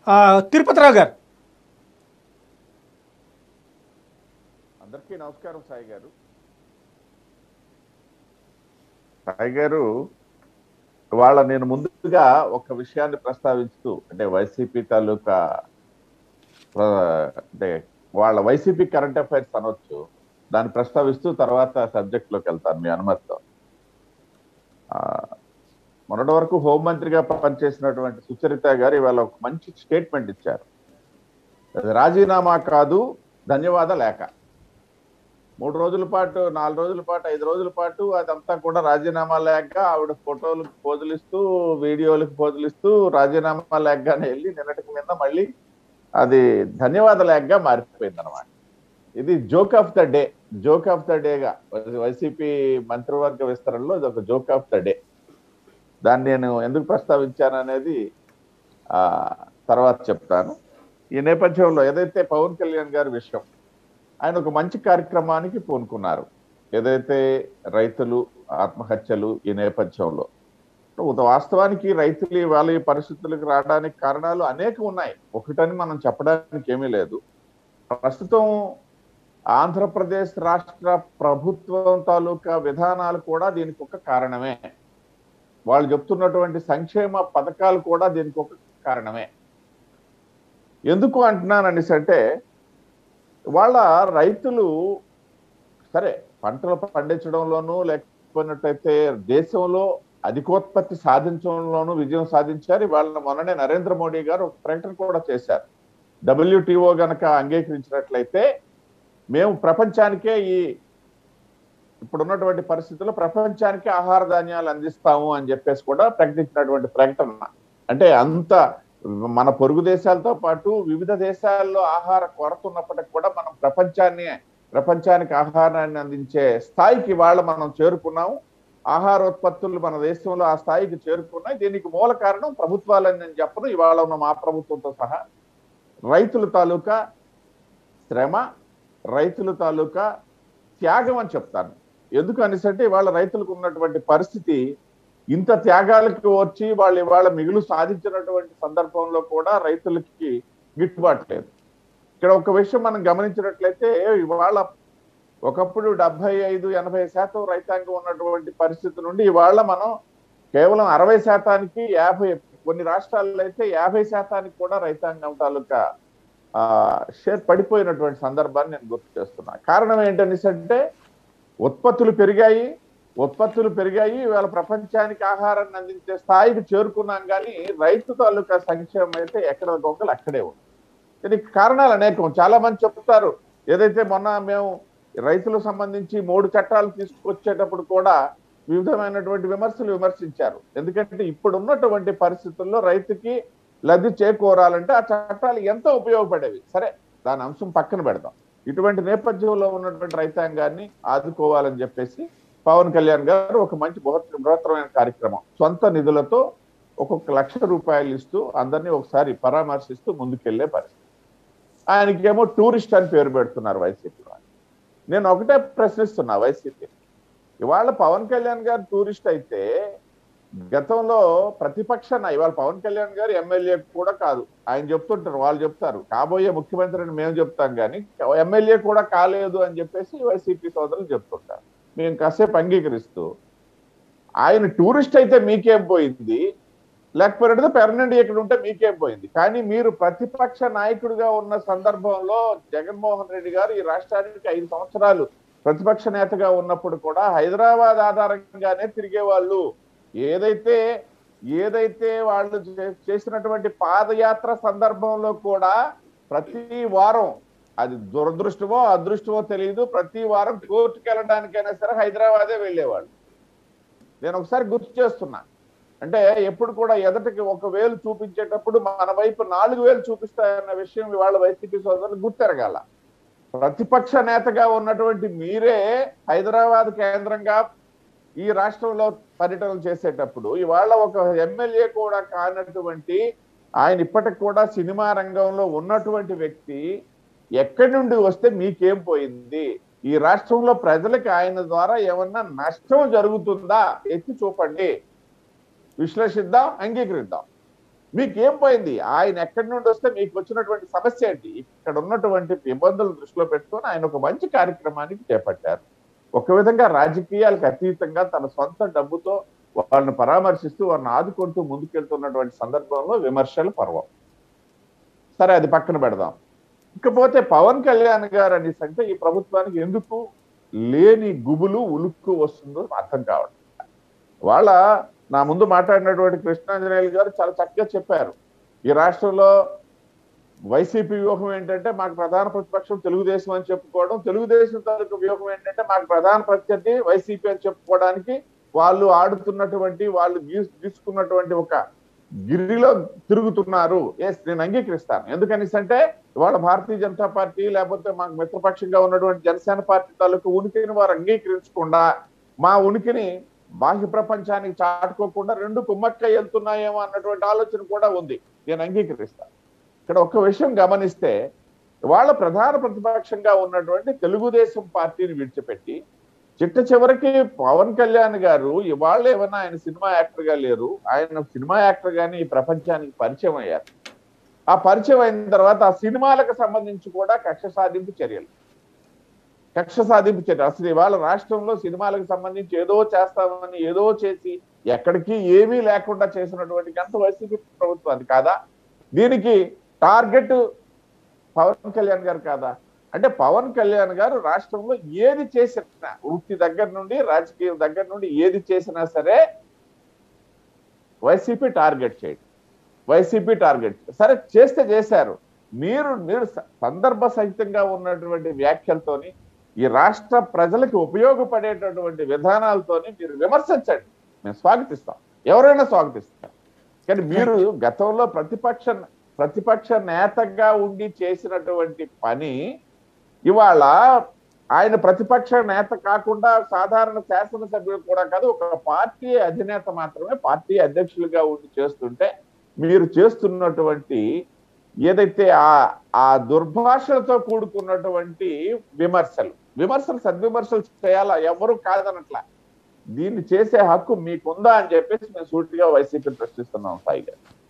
ఆ, తిరుపతిరావు గారు అందరికీ నమస్కారం సాయి గారు సాయి గారు వాళ్ళ నేను ముందుగా ఒక విషయాన్ని ప్రస్తావించుతూ అంటే వైసీపీ తాలూకా ప్ర- అంటే వాళ్ళ వైసీపీ కరెంట్ అఫైర్స్ అనొచ్చు దాన్ని ప్రస్తావిస్తూ తర్వాత సబ్జెక్ట్ లోకి వెళ్తాను మీ అనుమతితో ఆ, మొన్నటి వరకు హోంమంత్రిగా పనిచేసినటువంటి సుచరిత గారు ఇవాళ ఒక మంచి స్టేట్మెంట్ ఇచ్చారు అది రాజీనామా కాదు ధన్యవాద లేఖ మూడు రోజుల పాటు నాలుగు రోజుల పాటు ఐదు రోజుల పాటు అదంతా కూడా రాజీనామా లేక ఆవిడ ఫోటోలకు పోజులిస్తూ వీడియోలకు పోజులిస్తూ రాజీనామా లేకగానే వెళ్ళి నిన్నటికి మీద మళ్ళీ అది ధన్యవాద లేఖగా మారిపోయింది అనమాట ఇది joke of the day joke of the డేగా వైసీపీ మంత్రివర్గ విస్తరణలో ఇది ఒక జోక్ ఆఫ్ ద డే దాన్ని నేను ఎందుకు ప్రస్తావించాను అనేది ఆ తర్వాత చెప్తాను ఈ నేపథ్యంలో ఏదైతే పవన్ కళ్యాణ్ గారి విషయం ఆయన ఒక మంచి కార్యక్రమానికి పూనుకున్నారు ఏదైతే రైతులు ఆత్మహత్యలు ఈ నేపథ్యంలో ఉద- వాస్తవానికి రైతులు ఇవాళ ఈ పరిస్థితులకు రావడానికి కారణాలు అనేకం ఉన్నాయి ఒకటని మనం చెప్పడానికి ఏమీ లేదు ప్రస్తుతం ఆంధ్రప్రదేశ్ రాష్ట్ర ప్రభుత్వం తాలూకా విధానాలు కూడా దీనికి ఒక కారణమే వాళ్ళు చెప్తున్నటువంటి సంక్షేమ పథకాలు కూడా దీనికి ఒక కారణమే ఎందుకు అంటున్నాను అనేసి అంటే వాళ్ళ రైతులు సరే పంటలు పండించడంలోనూ లేకపోయినట్టయితే దేశంలో అధికోత్పత్తి సాధించడంలోనూ విజయం సాధించారు వాళ్ళ మొన్ననే నరేంద్ర మోడీ గారు ఒక ప్రకటన కూడా చేశారు డబ్ల్యూటిఓ గనక అంగీకరించినట్లయితే మేము ప్రపంచానికే ఈ ఇప్పుడున్నటువంటి పరిస్థితుల్లో ప్రపంచానికి ఆహార ధాన్యాలు అందిస్తాము అని చెప్పేసి కూడా ప్రకటించినటువంటి ప్రకటన అంటే అంత మన పొరుగు దేశాలతో పాటు వివిధ దేశాల్లో ఆహార కొరత ఉన్నప్పటికీ కూడా మనం ప్రపంచాన్ని ప్రపంచానికి ఆహారాన్ని అందించే స్థాయికి వాళ్ళ మనం చేరుకున్నాము ఆహారోత్పత్తులు మన దేశంలో ఆ స్థాయికి చేరుకున్నాయి దీనికి మూల కారణం ప్రభుత్వాలని నేను చెప్పను ఇవాళ ఉన్న మా ప్రభుత్వంతో సహా రైతుల తాలూకా శ్రమ రైతుల తాలూకా త్యాగం అని చెప్తాను ఎందుకు అనేసంటే ఇవాళ రైతులకు ఉన్నటువంటి పరిస్థితి ఇంత త్యాగాలకు వచ్చి వాళ్ళు ఇవాళ మిగులు సాధించినటువంటి సందర్భంలో కూడా రైతులకి గిట్టుబాటు లేదు ఇక్కడ ఒక విషయం మనం గమనించినట్లయితే ఇవాళ ఒకప్పుడు డెబ్బై ఐదు ఎనభై శాతం రైతాంగం ఉన్నటువంటి పరిస్థితి నుండి ఇవాళ మనం కేవలం అరవై శాతానికి యాభై కొన్ని రాష్ట్రాల్లో అయితే యాభై శాతానికి కూడా రైతాంగం తాలూకా ఆ షేర్ పడిపోయినటువంటి సందర్భాన్ని నేను గుర్తు చేస్తున్నా కారణం ఏంటనేసి అంటే ఉత్పత్తులు పెరిగాయి ఉత్పత్తులు పెరిగాయి ఇవాళ ప్రపంచానికి ఆహారాన్ని అందించే స్థాయికి చేరుకున్నాం కానీ రైతు తాలూకా సంక్షేమం అయితే ఎక్కడ గొంగలు అక్కడే ఉంది దీనికి కారణాలు అనేకం చాలా మంది చెప్తారు ఏదైతే మొన్న మేము రైతులకు సంబంధించి మూడు చట్టాలు తీసుకొచ్చేటప్పుడు కూడా వివిధమైనటువంటి విమర్శలు విమర్శించారు ఎందుకంటే ఇప్పుడు ఉన్నటువంటి పరిస్థితుల్లో రైతుకి లబ్ధి చేకూరాలంటే ఆ చట్టాలు ఎంతో ఉపయోగపడేవి సరే దాని అంశం పక్కన పెడదాం ఇటువంటి నేపథ్యంలో ఉన్నటువంటి రైతాంగాన్ని ఆదుకోవాలని చెప్పేసి పవన్ కళ్యాణ్ గారు ఒక మంచి బృహత్ బృహత్తరమైన కార్యక్రమం సొంత నిధులతో ఒక్కొక్క లక్ష రూపాయలు ఇస్తూ అందరినీ ఒకసారి పరామర్శిస్తూ ముందుకెళ్లే పరిస్థితి ఆయనకేమో టూరిస్ట్ అని పేరు పెడుతున్నారు వైసీపీ వాళ్ళు నేను ఒకటే ప్రశ్నిస్తున్నా వైసీపీ ఇవాళ పవన్ కళ్యాణ్ గారు టూరిస్ట్ అయితే గతంలో ప్రతిపక్ష నాయ- ఇవాళ పవన్ కళ్యాణ్ గారు ఎమ్మెల్యే కూడా కాదు ఆయన చెప్తుంటారు వాళ్ళు చెప్తారు కాబోయే ముఖ్యమంత్రి అని మేము చెప్తాం కానీ ఎమ్మెల్యే కూడా కాలేదు అని చెప్పేసి వైసీపీ సోదరులు చెప్తుంటారు మేము కాసేపు అంగీకరిస్తూ ఆయన టూరిస్ట్ అయితే మీకేం పోయింది లేకపోతే పెర్మనెంట్ ఇక్కడ ఉంటే మీకేం పోయింది కానీ మీరు ప్రతిపక్ష నాయకుడిగా ఉన్న సందర్భంలో జగన్మోహన్ రెడ్డి గారు ఈ రాష్ట్రానికి ఐదు సంవత్సరాలు ప్రతిపక్ష నేతగా ఉన్నప్పుడు కూడా హైదరాబాద్ ఆధారంగానే తిరిగేవాళ్ళు ఏదైతే ఏదైతే వాళ్ళు చే- చేసినటువంటి పాదయాత్ర సందర్భంలో కూడా ప్రతి వారం అది దురదృష్టమో అదృష్టమో తెలియదు ప్రతి వారం కోర్టుకు వెళ్ళడానికైనా సరే హైదరాబాదే వెళ్ళేవాళ్ళు నేను ఒకసారి గుర్తు చేస్తున్నా అంటే ఎప్పుడు కూడా ఎదటికి ఒక వేలు చూపించేటప్పుడు మన వైపు నాలుగు వేలు చూపిస్తాయన్న విషయం ఇవాళ వైసీపీ సోదరులు గుర్తెరగాల ప్రతిపక్ష నేతగా ఉన్నటువంటి మీరే హైదరాబాద్ కేంద్రంగా ఈ రాష్ట్రంలో పర్యటనలు చేసేటప్పుడు ఇవాళ ఒక ఎమ్మెల్యే కూడా కానటువంటి ఆయన ఇప్పటికి కూడా సినిమా రంగంలో ఉన్నటువంటి వ్యక్తి ఎక్కడి నుండి వస్తే మీకేం పోయింది ఈ రాష్ట్రంలో ప్రజలకి ఆయన ద్వారా ఏమన్నా నష్టం జరుగుతుందా ఎత్తి చూపండి విశ్లేషిద్దాం అంగీకరిద్దాం మీకు ఏం పోయింది ఆయన ఎక్కడి నుండి వస్తే మీకు వచ్చినటువంటి సమస్య ఏంటి ఇక్కడ ఉన్నటువంటి ఇబ్బందులు దృష్టిలో పెట్టుకొని ఆయన ఒక మంచి కార్యక్రమానికి చేపట్టారు ఒక విధంగా రాజకీయాలకు అతీతంగా తన సొంత డబ్బుతో వాళ్ళని పరామర్శిస్తూ వాళ్ళని ఆదుకుంటూ ముందుకెళ్తున్నటువంటి సందర్భంలో విమర్శలు పర్వం సరే అది పక్కన పెడదాం ఇకపోతే పవన్ కళ్యాణ్ గారు అనేసి అంటే ఈ ప్రభుత్వానికి ఎందుకు లేని గుబులు ఉలుక్కు వస్తుందో అర్థం కావడం వాళ్ళ నా ముందు మాట్లాడినటువంటి కృష్ణాంజనేయులు గారు చాలా చక్కగా చెప్పారు ఈ రాష్ట్రంలో వైసీపీ వ్యూహం ఏంటంటే మాకు ప్రధాన ప్రతిపక్షం తెలుగుదేశం అని చెప్పుకోవడం తెలుగుదేశం తాలూకు వ్యూహం ఏంటంటే మాకు ప్రధాన ప్రత్యర్థి వైసీపీ అని చెప్పుకోవడానికి వాళ్ళు ఆడుతున్నటువంటి వాళ్ళు గీస్- గీసుకున్నటువంటి ఒక గిరిలో తిరుగుతున్నారు ఎస్ నేను అంగీకరిస్తాను ఎందుకనేసి అంటే ఇవాళ భారతీయ జనతా పార్టీ లేకపోతే మాకు మిత్రపక్షంగా ఉన్నటువంటి జనసేన పార్టీ తాలూకు ఉనికిని వారు అంగీకరించకుండా మా ఉనికిని బాహ్య ప్రపంచానికి చాటుకోకుండా రెండు కుమ్మక్క వెళ్తున్నాయేమో అన్నటువంటి ఆలోచన కూడా ఉంది నేను అంగీకరిస్తాను ఇక్కడ ఒక విషయం గమనిస్తే వాళ్ళ ప్రధాన ప్రతిపక్షంగా ఉన్నటువంటి తెలుగుదేశం పార్టీని విడిచిపెట్టి చిట్ట చివరికి పవన్ కళ్యాణ్ గారు ఇవాళ ఏమన్నా ఆయన సినిమా యాక్టర్ గా లేరు ఆయన సినిమా యాక్టర్ గాని ఈ ప్రపంచానికి పరిచయం అయ్యారు ఆ పరిచయం అయిన తర్వాత ఆ సినిమాలకు సంబంధించి కూడా కక్ష సాధింపు చర్యలు కక్ష సాధింపు చర్య అసలు ఇవాళ రాష్ట్రంలో సినిమాలకు సంబంధించి ఏదో చేస్తామని ఏదో చేసి ఎక్కడికి ఏమీ లేకుండా చేసినటువంటి గంట వైసీపీ ప్రభుత్వం అది కాదా దీనికి టార్గెట్ పవన్ కళ్యాణ్ గారు కాదా అంటే పవన్ కళ్యాణ్ గారు రాష్ట్రంలో ఏది చేసినా వృత్తి దగ్గర నుండి రాజకీయం దగ్గర నుండి ఏది చేసినా సరే వైసీపీ టార్గెట్ చేయండి వైసీపీ టార్గెట్ సరే చేస్తే చేశారు మీరు మీరు స- సందర్భ సహితంగా ఉన్నటువంటి వ్యాఖ్యలతోని ఈ రాష్ట్ర ప్రజలకు ఉపయోగపడేటటువంటి విధానాలతోని మీరు విమర్శించండి మేము స్వాగతిస్తాం ఎవరైనా స్వాగతిస్తాం కానీ మీరు గతంలో ప్రతిపక్ష ప్రతిపక్ష నేతగా ఉండి చేసినటువంటి పని ఇవాళ ఆయన ప్రతిపక్ష నేత కాకుండా సాధారణ శాసనసభ్యులు కూడా కాదు ఒక పార్టీ అధినేత మాత్రమే పార్టీ అధ్యక్షులుగా ఉండి చేస్తుంటే మీరు చేస్తున్నటువంటి ఏదైతే ఆ ఆ దుర్భాషలతో కూడుకున్నటువంటి విమర్శలు విమర్శలు సద్విమర్శలు చేయాలా ఎవరు కాదనట్లా దీన్ని చేసే హక్కు మీకుందా అని చెప్పేసి మేము సూటిగా వైసీపీ ప్రశ్నిస్తున్నాం సాయి గారు